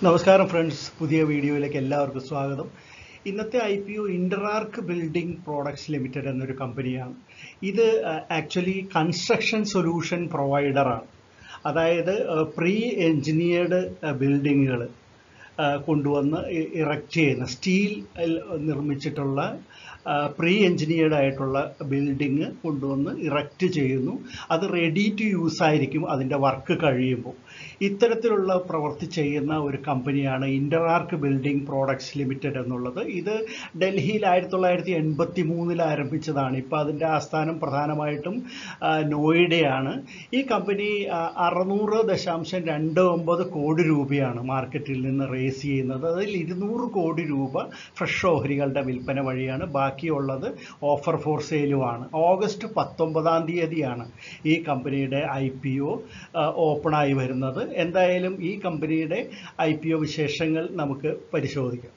നമസ്കാരം ഫ്രണ്ട്സ് പുതിയ വീഡിയോയിലേക്ക് എല്ലാവർക്കും സ്വാഗതം ഇന്നത്തെ I P O Interarch building products limited എന്നൊരു കമ്പനിയാണ് ഇത് ആക്ച്വലി കൺസ്ട്രക്ഷൻ സൊല്യൂഷൻ പ്രൊവൈഡറാണ് അതായത് പ്രീ എൻജിനീയർഡ് ബിൽഡിങ്ങുകൾ കൊണ്ടുവന്ന് ഇറക്റ്റ് ചെയ്യുന്ന സ്റ്റീൽ നിർമ്മിച്ചിട്ടുള്ള പ്രീ എൻജിനീയർഡ് ആയിട്ടുള്ള ബിൽഡിങ് കൊണ്ടുവന്ന് ഇറക്റ്റ് ചെയ്യുന്നു അത് റെഡി ടു യൂസ് ആയിരിക്കും അതിൻ്റെ വർക്ക് കഴിയുമ്പോൾ ഇത്തരത്തിലുള്ള പ്രവൃത്തി ചെയ്യുന്ന ഒരു കമ്പനിയാണ് ഇൻ്ററാർക്ക് ബിൽഡിംഗ് പ്രോഡക്ട്സ് ലിമിറ്റഡ് എന്നുള്ളത് ഇത് ഡൽഹിയിൽ ആയിരത്തി തൊള്ളായിരത്തി എൺപത്തി മൂന്നിൽ ആരംഭിച്ചതാണ് ഇപ്പോൾ അതിൻ്റെ ആസ്ഥാനം പ്രധാനമായിട്ടും നോയിഡയാണ് ഈ കമ്പനി അറുന്നൂറ് ദശാംശം രണ്ട് ഒമ്പത് കോടി രൂപയാണ് മാർക്കറ്റിൽ നിന്ന് റേസ് ചെയ്യുന്നത് അതിൽ ഇരുന്നൂറ് കോടി രൂപ ഫ്രഷ് ഓഹരികളുടെ വിൽപ്പന വഴിയാണ് ബാക്കിയുള്ളത് ഓഫർ ഫോർ സെയിലുമാണ് ഓഗസ്റ്റ് പത്തൊമ്പതാം തീയതിയാണ് ഈ കമ്പനിയുടെ ഐ പി ഒ ഓപ്പണായി വരുന്നത് എന്തായാലും ഈ കമ്പനിയുടെ ഐ പി ഒ വിശേഷങ്ങൾ നമുക്ക് പരിശോധിക്കാം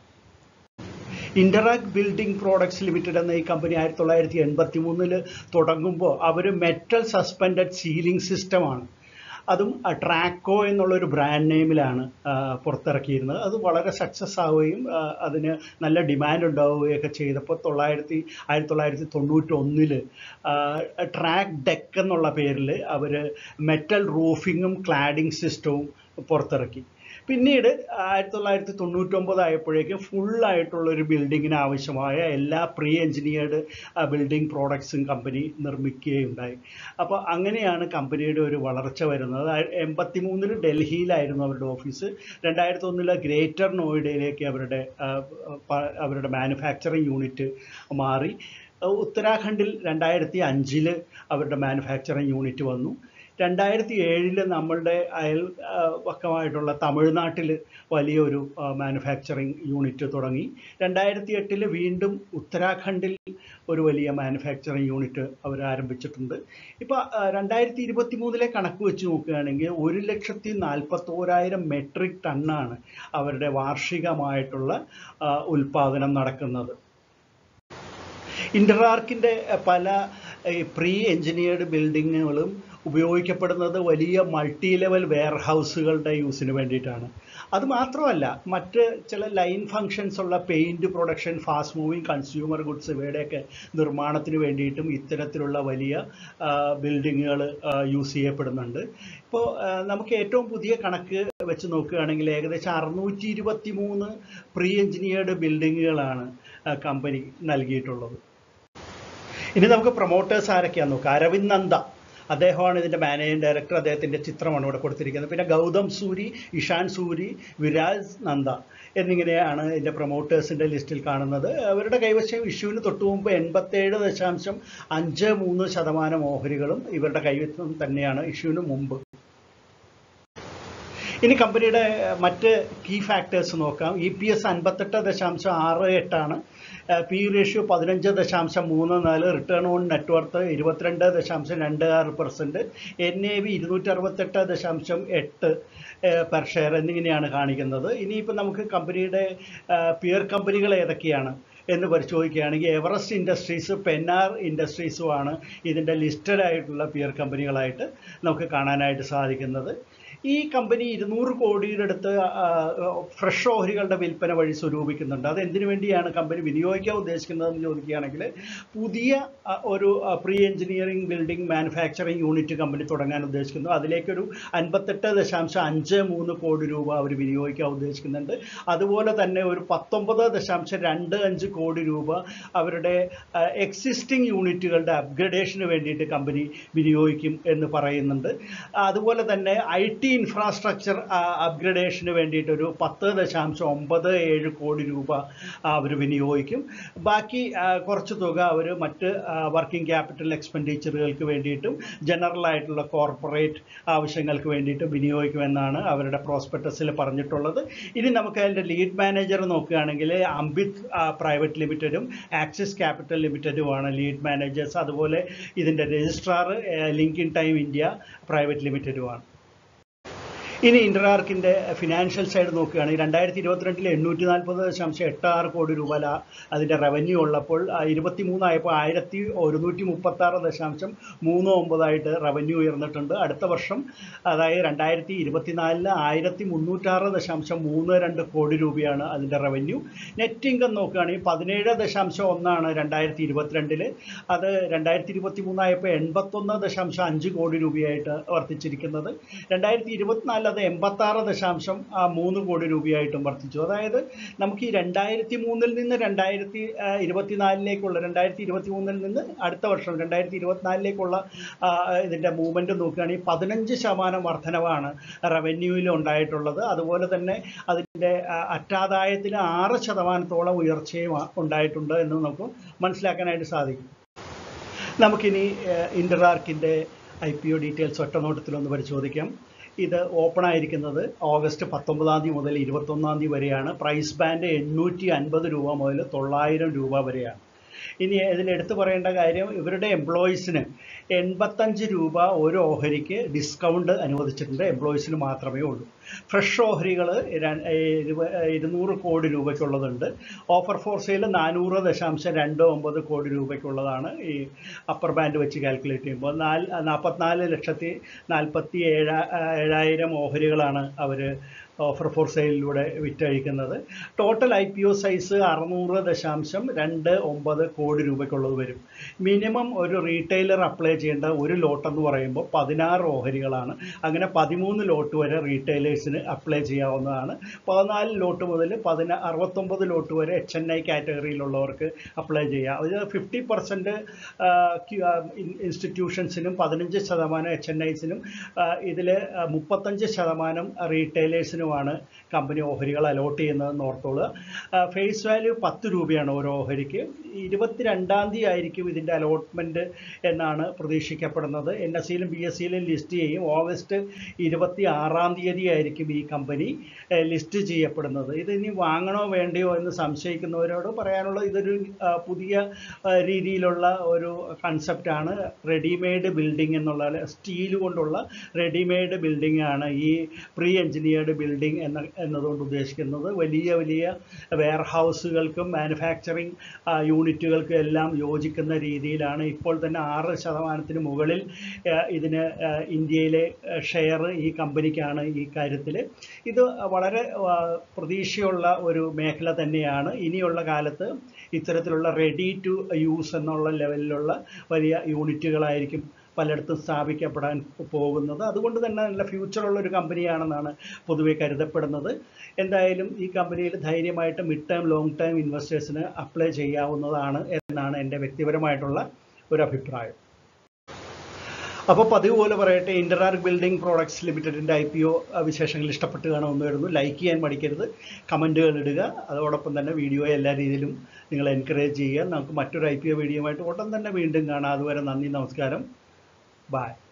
ഇൻ്ററാക്ട് ബിൽഡിംഗ് പ്രോഡക്ട്സ് ലിമിറ്റഡ് എന്ന ഈ കമ്പനി ആയിരത്തി തൊള്ളായിരത്തി എൺപത്തി മൂന്നിൽ തുടങ്ങുമ്പോൾ അവർ മെറ്റൽ സസ്പെൻഡഡ് സീലിംഗ് സിസ്റ്റമാണ് അതും ട്രാക്കോ എന്നുള്ളൊരു ബ്രാൻഡ് നെയിമിലാണ് പുറത്തിറക്കിയിരുന്നത് അത് വളരെ സക്സസ് ആവുകയും അതിന് നല്ല ഡിമാൻഡ് ഉണ്ടാവുകയൊക്കെ ചെയ്തപ്പോൾ തൊള്ളായിരത്തി ആയിരത്തി തൊള്ളായിരത്തി തൊണ്ണൂറ്റി ഒന്നില് ട്രാക്ക് ഡെക്ക് എന്നുള്ള പേരിൽ അവർ മെറ്റൽ റൂഫിങ്ങും ക്ലാഡിംഗ് സിസ്റ്റവും പുറത്തിറക്കി പിന്നീട് ആയിരത്തി തൊള്ളായിരത്തി തൊണ്ണൂറ്റൊമ്പത് ആയപ്പോഴേക്കും ഫുള്ളായിട്ടുള്ള ഒരു ബിൽഡിങ്ങിന് ആവശ്യമായ എല്ലാ പ്രീ എഞ്ചിനീയർഡ് ബിൽഡിംഗ് പ്രോഡക്ട്സും കമ്പനി നിർമ്മിക്കുകയുണ്ടായി അപ്പോൾ അങ്ങനെയാണ് കമ്പനിയുടെ ഒരു വളർച്ച വരുന്നത് എൺപത്തി മൂന്നിൽ ഡൽഹിയിലായിരുന്നു അവരുടെ ഓഫീസ് രണ്ടായിരത്തി ഒന്നില് ഗ്രേറ്റർ നോയിഡയിലേക്ക് അവരുടെ അവരുടെ മാനുഫാക്ചറിങ് യൂണിറ്റ് മാറി ഉത്തരാഖണ്ഡിൽ രണ്ടായിരത്തി അഞ്ചിൽ അവരുടെ മാനുഫാക്ചറിങ് യൂണിറ്റ് വന്നു രണ്ടായിരത്തി ഏഴിൽ നമ്മളുടെ അയൽ പക്കമായിട്ടുള്ള തമിഴ്നാട്ടിൽ വലിയൊരു മാനുഫാക്ചറിങ് യൂണിറ്റ് തുടങ്ങി രണ്ടായിരത്തി എട്ടിൽ വീണ്ടും ഉത്തരാഖണ്ഡിൽ ഒരു വലിയ മാനുഫാക്ചറിങ് യൂണിറ്റ് അവർ ആരംഭിച്ചിട്ടുണ്ട് ഇപ്പോൾ രണ്ടായിരത്തി ഇരുപത്തി മൂന്നിലെ കണക്ക് വെച്ച് നോക്കുകയാണെങ്കിൽ ഒരു ലക്ഷത്തി നാൽപ്പത്തോരായിരം മെട്രിക് ടണ്ണാണ് അവരുടെ വാർഷികമായിട്ടുള്ള ഉൽപാദനം നടക്കുന്നത് ഇൻ്ററാർക്കിൻ്റെ പല പ്രീ എൻജിനീയർഡ് ബിൽഡിങ്ങുകളും ഉപയോഗിക്കപ്പെടുന്നത് വലിയ മൾട്ടി ലെവൽ വെയർ ഹൗസുകളുടെ യൂസിന് വേണ്ടിയിട്ടാണ് അത് മാത്രമല്ല മറ്റ് ചില ലൈൻ ഫങ്ഷൻസ് ഉള്ള paint production fast moving consumer goods ഇവയുടെയൊക്കെ നിർമ്മാണത്തിന് വേണ്ടിയിട്ടും ഇത്തരത്തിലുള്ള വലിയ ബിൽഡിങ്ങുകൾ യൂസ് ചെയ്യപ്പെടുന്നുണ്ട് ഇപ്പോൾ നമുക്ക് ഏറ്റവും പുതിയ കണക്ക് വെച്ച് നോക്കുകയാണെങ്കിൽ ഏകദേശം അറുന്നൂറ്റി ഇരുപത്തി മൂന്ന് പ്രീ എഞ്ചിനീയർഡ് ബിൽഡിങ്ങുകളാണ് കമ്പനി നൽകിയിട്ടുള്ളത് ഇനി നമുക്ക് പ്രൊമോട്ടേഴ്സ് ആരൊക്കെയാണെന്ന് നോക്കാം അരവിന്ദ് നന്ദ അദ്ദേഹമാണ് ഇതിൻ്റെ മാനേജിംഗ് ഡയറക്ടർ അദ്ദേഹത്തിൻ്റെ ചിത്രമാണ് ഇവിടെ കൊടുത്തിരിക്കുന്നത് പിന്നെ ഗൗതം സൂരി ഇഷാൻ സൂരി വിരാജ് നന്ദ എന്നിങ്ങനെയാണ് ഇതിൻ്റെ പ്രൊമോട്ടേഴ്സിൻ്റെ ലിസ്റ്റിൽ കാണുന്നത് അവരുടെ കൈവശം ഇഷ്യൂവിന് തൊട്ടു മുമ്പ് എൺപത്തേഴ് ദശാംശം അഞ്ച് മൂന്ന് ശതമാനം ഓഹരികളും ഇവരുടെ കൈവശം തന്നെയാണ് ഇഷ്യൂവിന് മുമ്പ് ഇനി കമ്പനിയുടെ മറ്റ് കീ ഫാക്ടേഴ്സ് നോക്കാം ഇ പി എസ് അൻപത്തെട്ട് ദശാംശം ആറ് എട്ടാണ് പി റേഷ്യോ പതിനഞ്ച് ദശാംശം മൂന്ന് നാല് റിട്ടേൺ ഓൺ നെറ്റ്വർത്ത് ഇരുപത്തിരണ്ട് ദശാംശം രണ്ട് ആറ് പെർസെൻറ്റ് എൻ എ വി ഇരുന്നൂറ്റി അറുപത്തെട്ട് ദശാംശം എട്ട് പെർ ഷെയർ എന്നിങ്ങനെയാണ് കാണിക്കുന്നത് ഇനിയിപ്പോൾ നമുക്ക് കമ്പനിയുടെ പിയർ കമ്പനികൾ ഏതൊക്കെയാണ് എന്ന് പരിശോധിക്കുകയാണെങ്കിൽ എവറസ്റ്റ് ഇൻഡസ്ട്രീസ് പെന്നാർ ഇൻഡസ്ട്രീസുമാണ് ഇതിൻ്റെ ലിസ്റ്റഡ് ആയിട്ടുള്ള പിയർ കമ്പനികളായിട്ട് നമുക്ക് കാണാനായിട്ട് സാധിക്കുന്നത് ഈ കമ്പനി ഇരുന്നൂറ് കോടിയുടെ അടുത്ത് ഫ്രഷ് ഓഹരികളുടെ വിൽപ്പന വഴി സ്വരൂപിക്കുന്നുണ്ട് അത് എന്തിനു വേണ്ടിയാണ് കമ്പനി വിനിയോഗിക്കാൻ ഉദ്ദേശിക്കുന്നതെന്ന് ചോദിക്കുകയാണെങ്കിൽ പുതിയ ഒരു pre engineering building manufacturing unit company തുടങ്ങാൻ ഉദ്ദേശിക്കുന്നു അതിലേക്കൊരു അൻപത്തെട്ട് ദശാംശം അഞ്ച് മൂന്ന് കോടി രൂപ അവർ വിനിയോഗിക്കാൻ ഉദ്ദേശിക്കുന്നുണ്ട് അതുപോലെ തന്നെ ഒരു പത്തൊമ്പത് ദശാംശം രണ്ട് അഞ്ച് കോടി രൂപ അവരുടെ എക്സിസ്റ്റിംഗ് യൂണിറ്റുകളുടെ അപ്ഗ്രഡേഷന് വേണ്ടിയിട്ട് കമ്പനി വിനിയോഗിക്കും എന്ന് പറയുന്നുണ്ട് അതുപോലെ തന്നെ ഐ ടി ഇൻഫ്രാസ്ട്രക്ചർ അപ്ഗ്രഡേഷന് വേണ്ടിയിട്ട് ഒരു പത്ത് ദശാംശം ഒമ്പത് ഏഴ് കോടി രൂപ അവർ വിനിയോഗിക്കും ബാക്കി കുറച്ച് തുക അവർ മറ്റ് വർക്കിംഗ് ക്യാപിറ്റൽ എക്സ്പെൻഡിച്ചറുകൾക്ക് വേണ്ടിയിട്ടും ജനറൽ ആയിട്ടുള്ള കോർപ്പറേറ്റ് ആവശ്യങ്ങൾക്ക് വേണ്ടിയിട്ട് വിനിയോഗിക്കുമെന്നാണ് അവരുടെ പ്രോസ്പെക്ടസിൽ പറഞ്ഞിട്ടുള്ളത് ഇനി നമുക്ക് അതിൻ്റെ ലീഡ് മാനേജർ നോക്കുകയാണെങ്കിൽ അംബിത് പ്രൈവറ്റ് ലിമിറ്റഡും ആക്സിസ് ക്യാപിറ്റൽ ലിമിറ്റഡുമാണ് ലീഡ് മാനേജേഴ്സ് അതുപോലെ ഇതിൻ്റെ registrar Link Intime India private ലിമിറ്റഡുമാണ് ഇനി ഇന്റർആർക്കിന്റെ ഫിനാൻഷ്യൽ സൈഡ് നോക്കുകയാണെങ്കിൽ രണ്ടായിരത്തി ഇരുപത്തിരണ്ടിൽ എണ്ണൂറ്റി നാൽപ്പത് ദശാംശം എട്ട് ആറ് കോടി രൂപ ലാ- അതിന്റെ റവന്യൂ ഉള്ളപ്പോൾ ഇരുപത്തി മൂന്നായപ്പോൾ ആയിരത്തി ഒരുന്നൂറ്റി മുപ്പത്തി ആറ് ദശാംശം മൂന്ന് ഒമ്പതായിട്ട് റവന്യൂ ഉയർന്നിട്ടുണ്ട് അടുത്ത വർഷം അതായത് രണ്ടായിരത്തി ഇരുപത്തിനാലില് ആയിരത്തി മുന്നൂറ്റാറ് ദശാംശം മൂന്ന് രണ്ട് കോടി രൂപയാണ് അതിന്റെ റവന്യൂ നെറ്റ് ഇൻകം നോക്കുകയാണെങ്കിൽ പതിനേഴ് ദശാംശം ഒന്നാണ് രണ്ടായിരത്തി ഇരുപത്തിരണ്ടില് അത് രണ്ടായിരത്തി ഇരുപത്തി മൂന്നായപ്പോൾ എൺപത്തൊന്ന് ദശാംശം അഞ്ച് കോടി രൂപയായിട്ട് വർദ്ധിച്ചിരിക്കുന്നത് രണ്ടായിരത്തി ഇരുപത്തിനാലിൽ അത് എൺപത്തി ആറ് ദശാംശം ആ, മൂന്ന് കോടി രൂപയായിട്ടും വർദ്ധിച്ചു അതായത് നമുക്ക് ഈ രണ്ടായിരത്തി മൂന്നിൽ നിന്ന് രണ്ടായിരത്തി ആ, ഇരുപത്തിനാലിലേക്കുള്ള രണ്ടായിരത്തി ഇരുപത്തി മൂന്നിൽ നിന്ന് അടുത്ത വർഷം രണ്ടായിരത്തി ഇരുപത്തിനാലിലേക്കുള്ള ആ, ഇതിന്റെ മൂവ്മെന്റ് നോക്കുകയാണെങ്കിൽ പതിനഞ്ച് ശതമാനം വർധനവാണ് റവന്യൂവിൽ ഉണ്ടായിട്ടുള്ളത് അതുപോലെ തന്നെ അതിന്റെ ആ, അറ്റാദായത്തിൽ ആറ് ശതമാനത്തോളം ഉയർച്ചയും ആ- ഉണ്ടായിട്ടുണ്ട് എന്ന് നമുക്ക് മനസ്സിലാക്കാനായിട്ട് സാധിക്കും നമുക്കിനി ഇന്റർആർക്കിന്റെ ഐ പി ഒ ഡീറ്റെയിൽസ് ഒറ്റ നോട്ടത്തിലൊന്ന് പരിശോധിക്കാം ഇത് ഓപ്പൺ ആയിരിക്കുന്നത് ഓഗസ്റ്റ് പത്തൊമ്പതാം തീയതി മുതൽ ഇരുപത്തൊന്നാം തീയതി വരെയാണ് പ്രൈസ് ബാൻഡ് എണ്ണൂറ്റി അൻപത് രൂപ മുതൽ തൊള്ളായിരം രൂപ വരെയാണ് ഇനി ഇതിൽ എടുത്തു പറയേണ്ട കാര്യം ഇവരുടെ എംപ്ലോയീസിന് എൺപത്തഞ്ച് രൂപ ഒരു ഓഹരിക്ക് ഡിസ്കൗണ്ട് അനുവദിച്ചിട്ടുണ്ട് എംപ്ലോയീസിന് മാത്രമേ ഉള്ളൂ ഫ്രഷ് ഓഹരികൾ ഇരുന്നൂറ് കോടി രൂപയ്ക്കുള്ളതുണ്ട് ഓഫർ ഫോർ സെയിൽ നാനൂറ് ദശാംശം രണ്ട് ഒമ്പത് കോടി രൂപയ്ക്കുള്ളതാണ് ഈ അപ്പർ ബാൻഡ് വെച്ച് കാൽക്കുലേറ്റ് ചെയ്യുമ്പോൾ നാല് നാൽപ്പത്തിനാല് ലക്ഷത്തി നാൽപ്പത്തി ഏഴാ ഏഴായിരം ഓഹരികളാണ് അവർ ഓഫർ ഫോർ സെയിലിലൂടെ വിറ്റഴിക്കുന്നത് total I P O size അറുന്നൂറ് ദശാംശം രണ്ട് ഒമ്പത് കോടി രൂപയ്ക്കുള്ളത് വരും മിനിമം ഒരു റീറ്റെയിലർ അപ്ലൈ ചെയ്യേണ്ട ഒരു ലോട്ട് എന്ന് പറയുമ്പോൾ പതിനാറ് ഓഹരികളാണ് അങ്ങനെ പതിമൂന്ന് ലോട്ട് വരെ റീറ്റെയിലേഴ്സിന് അപ്ലൈ ചെയ്യാവുന്നതാണ് പതിനാല് ലോട്ട് മുതൽ പതിന അറുപത്തൊമ്പത് ലോട്ട് വരെ എച്ച് എൻ ഐ കാറ്റഗറിയിലുള്ളവർക്ക് അപ്ലൈ ചെയ്യാം അത് ഫിഫ്റ്റി പെർസെൻറ്റ് ഇൻസ്റ്റിറ്റ്യൂഷൻസിനും പതിനഞ്ച് ശതമാനം എച്ച് എൻ ഐസിനും ഇതിൽ മുപ്പത്തഞ്ച് ശതമാനം റീറ്റെയിലേഴ്സിനുമാണ് കമ്പനി ഓഹരികൾ അലോട്ട് ചെയ്യുന്നതെന്ന് ഓർത്തോളുക ഫേസ് വാല്യൂ പത്ത് രൂപയാണ് ഓരോ ഓഹരിക്ക് ഇരുപത്തിരണ്ടാം തീയതി ആയിരിക്കും ഇതിൻ്റെ അലോട്ട്മെൻറ്റ് എന്നാണ് പ്രതീക്ഷിക്കപ്പെടുന്നത് എൻ എസ് സിയിലും ബി എസ് സിയിലും ലിസ്റ്റ് ചെയ്യും ഓഗസ്റ്റ് ഇരുപത്തി ആറാം തീയതി ആയിരിക്കും ഈ കമ്പനി ലിസ്റ്റ് ചെയ്യപ്പെടുന്നത് ഇത് ഇനി വാങ്ങണോ വേണ്ടയോ എന്ന് സംശയിക്കുന്നവരോട് പറയാനുള്ളത് ഇതൊരു ആ, പുതിയ ആ, രീതിയിലുള്ള ഒരു കൺസെപ്റ്റാണ് റെഡിമെയ്ഡ് ബിൽഡിംഗ് എന്നുള്ള സ്റ്റീൽ കൊണ്ടുള്ള റെഡിമെയ്ഡ് ബിൽഡിംഗ് ആണ് ഈ പ്രീ എഞ്ചിനീയർഡ് ബിൽഡിംഗ് എന്ന എന്നതുകൊണ്ട് ഉദ്ദേശിക്കുന്നത് വലിയ വലിയ വെയർ ഹൗസുകൾക്കും മാനുഫാക്ചറിങ് യൂണിറ്റുകൾക്കും എല്ലാം യോജിക്കുന്ന രീതിയിലാണ് ഇപ്പോൾ തന്നെ ആറ് ശതമാനത്തിന് മുകളിൽ ആ, ഇതിന് ആ, ഇന്ത്യയിലെ ഷെയർ ഈ കമ്പനിക്കാണ് ഈ കാര്യത്തിൽ ഇത് വളരെ ആ, പ്രതീക്ഷയുള്ള ഒരു മേഖല തന്നെയാണ് ഇനിയുള്ള കാലത്ത് ഇത്തരത്തിലുള്ള റെഡി ടു യൂസ് എന്നുള്ള ലെവലിലുള്ള വലിയ യൂണിറ്റുകളായിരിക്കും പലയിടത്തും സ്ഥാപിക്കപ്പെടാൻ പോകുന്നത് അതുകൊണ്ട് തന്നെ നല്ല ഫ്യൂച്ചറുള്ള ഒരു കമ്പനിയാണെന്നാണ് പൊതുവെ കരുതപ്പെടുന്നത് എന്തായാലും ഈ കമ്പനിയിൽ ധൈര്യമായിട്ട് മിഡ് ടേം ലോങ് ടേം ഇൻവെസ്റ്റേഴ്സിന് അപ്ലൈ ചെയ്യാവുന്നതാണ് എന്നാണ് എൻ്റെ വ്യക്തിപരമായിട്ടുള്ള ഒരു അഭിപ്രായം അപ്പോൾ പതിവ് പോലെ പറയട്ടെ ഇന്റർആർക്ക് ബിൽഡിംഗ് പ്രോഡക്ട്സ് ലിമിറ്റഡിൻ്റെ ഐ പി ഒ വിശേഷങ്ങൾ ഇഷ്ടപ്പെട്ട് കാണുമെന്ന് വരുന്നു ലൈക്ക് ചെയ്യാൻ മടിക്കരുത് കമൻറ്റുകൾ ഇടുക അതോടൊപ്പം തന്നെ വീഡിയോയെ എല്ലാ രീതിയിലും നിങ്ങൾ എൻകറേജ് ചെയ്യുക നമുക്ക് മറ്റൊരു ഐ പി ഒ വീഡിയോയുമായിട്ട് ഉടൻ തന്നെ വീണ്ടും കാണാം അതുവരെ നന്ദി നമസ്കാരം ബായ്